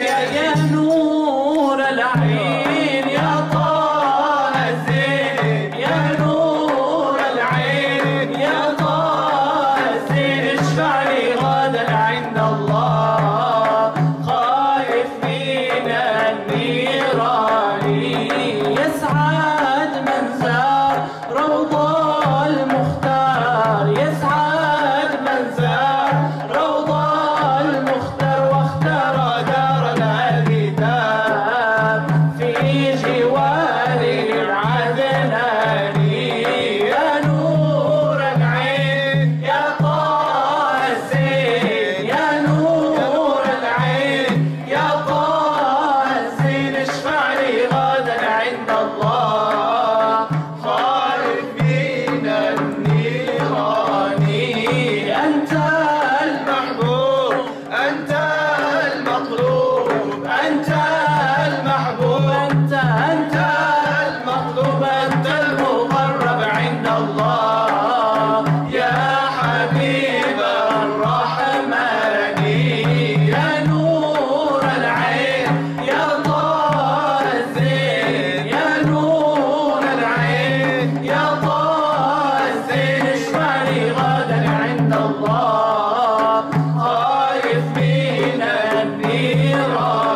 يا نور العين يا طه الزين يا نور العين يا طه الزين اشفع لي غدا عند الله خايف من النيران يسعد من زار روضة المختار يسعد من زار روضة المختار واختار دار الكتاب في جوار العدناني يا نور العين يا طه الزين يا نور العين يا طه الزين اشفع لي غدا عند الله خالف من النيران أنت المحبوب أنت المطلوب أنت المحبوب أنت أنت المطلوب أنت المقرب عند الله يا حبيب الرحمن يا نور العين يا طه الزين يا نور العين يا طه الزين اشفع لي غدا عند الله خايف من النيران